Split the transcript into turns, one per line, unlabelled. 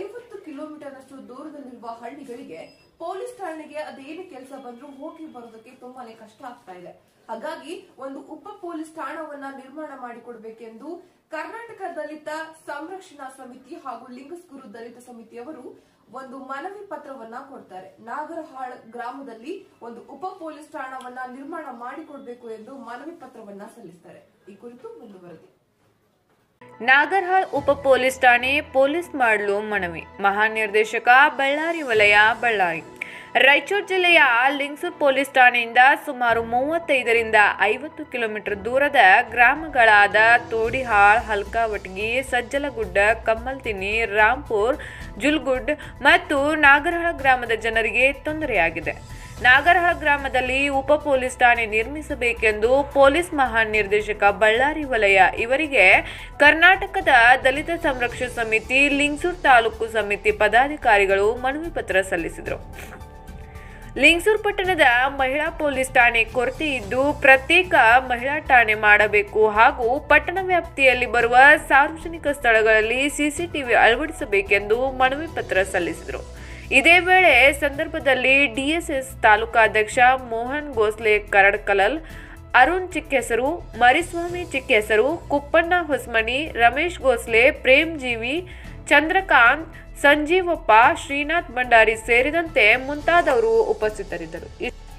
ಐವತ್ತು ಕಿಲೋಮೀಟರ್ನಷ್ಟು ದೂರದಲ್ಲಿರುವ ಹಳ್ಳಿಗಳಿಗೆ ಪೊಲೀಸ್ ಠಾಣೆಗೆ ಅದೇನೇ ಕೆಲಸ ಬಂದ್ರೂ ಹೋಗಿ ಬರೋದಕ್ಕೆ ತುಂಬಾನೇ ಕಷ್ಟ ಆಗ್ತಾ ಇದೆ ಹಾಗಾಗಿ ಒಂದು ಉಪ ಪೊಲೀಸ್ ಠಾಣವನ್ನ ನಿರ್ಮಾಣ ಮಾಡಿಕೊಡ್ಬೇಕೆಂದು ಕರ್ನಾಟಕ ದಲಿತ ಸಂರಕ್ಷಣಾ ಸಮಿತಿ ಹಾಗೂ ಲಿಂಗಸ್ಗುರು ದಲಿತ ಸಮಿತಿಯವರು ಒಂದು ಮನವಿ ಪತ್ರವನ್ನ ಕೊಡ್ತಾರೆ ನಾಗರಹಾಳ್ ಗ್ರಾಮದಲ್ಲಿ ಒಂದು ಉಪ ಪೊಲೀಸ್ ಠಾಣವನ್ನ ನಿರ್ಮಾಣ ಮಾಡಿಕೊಡ್ಬೇಕು ಎಂದು ಮನವಿ ಪತ್ರವನ್ನ ಸಲ್ಲಿಸ್ತಾರೆ ಈ ಕುರಿತು ಮುಂದುವರೆದಿ
ನಾಗರ್ಹಾಳ್ ಉಪ ಪೊಲೀಸ್ ಠಾಣೆ ಪೊಲೀಸ್ ಮಾಡಲು ಮನವಿ ಮಹಾನಿರ್ದೇಶಕ ಬಳ್ಳಾರಿ ವಲಯ ಬಳ್ಳಾರಿ ರಾಯಚೂರು ಜಿಲ್ಲೆಯ ಲಿಂಗ್ಸೂರ್ ಪೊಲೀಸ್ ಠಾಣೆಯಿಂದ ಸುಮಾರು ಮೂವತ್ತೈದರಿಂದ ಐವತ್ತು ಕಿಲೋಮೀಟರ್ ದೂರದ ಗ್ರಾಮಗಳಾದ ತೋಡಿಹಾಳ್ ಹಲ್ಕಾವಟಗಿ ಸಜ್ಜಲಗುಡ್ಡ ಕಮ್ಮಲ್ತಿನಿ ರಾಂಪುರ್ ಜುಲ್ಗುಡ್ ಮತ್ತು ನಾಗರಹಾಳ ಗ್ರಾಮದ ಜನರಿಗೆ ತೊಂದರೆಯಾಗಿದೆ ನಾಗರಹಾಳ ಗ್ರಾಮದಲ್ಲಿ ಉಪ ಪೊಲೀಸ್ ಠಾಣೆ ನಿರ್ಮಿಸಬೇಕೆಂದು ಪೊಲೀಸ್ ಮಹಾನಿರ್ದೇಶಕ ಬಳ್ಳಾರಿ ವಲಯ ಇವರಿಗೆ ಕರ್ನಾಟಕದ ದಲಿತ ಸಂರಕ್ಷಣಾ ಸಮಿತಿ ಲಿಂಗಸೂರ್ ತಾಲೂಕು ಸಮಿತಿ ಪದಾಧಿಕಾರಿಗಳು ಮನವಿ ಪತ್ರ ಸಲ್ಲಿಸಿದರು ಲಿಂಗಸೂರ್ ಪಟ್ಟಣದ ಮಹಿಳಾ ಪೊಲೀಸ್ ಠಾಣೆ ಕೊರತೆ ಇದ್ದು ಪ್ರತ್ಯೇಕ ಮಹಿಳಾ ಠಾಣೆ ಮಾಡಬೇಕು ಹಾಗೂ ಪಟ್ಟಣ ವ್ಯಾಪ್ತಿಯಲ್ಲಿ ಬರುವ ಸಾರ್ವಜನಿಕ ಸ್ಥಳಗಳಲ್ಲಿ ಸಿಸಿಟಿವಿ ಅಳವಡಿಸಬೇಕೆಂದು ಮನವಿ ಪತ್ರ ಸಲ್ಲಿಸಿದರು ಇದೇ ವೇಳೆ ಸಂದರ್ಭದಲ್ಲಿ ಡಿಎಸ್ಎಸ್ ತಾಲೂಕಾಧ್ಯಕ್ಷ ಮೋಹನ್ ಗೋಸ್ಲೆ ಕರಡ್ಕಲಲ್ ಅರುಣ್ ಚಿಕ್ಕೆಸರು ಮರಿಸ್ವಾಮಿ ಚಿಕ್ಕೆಸರು ಕುಪ್ಪಣ್ಣ ಹೊಸ್ಮನಿ ರಮೇಶ್ ಗೋಸ್ಲೆ ಪ್ರೇಮ್ ಜೀವಿ ಚಂದ್ರಕಾಂತ್ ಸಂಜೀವಪ್ಪ ಶ್ರೀನಾಥ್ ಭಂಡಾರಿ ಸೇರಿದಂತೆ ಮುಂತಾದವರು ಉಪಸ್ಥಿತರಿದ್ದರು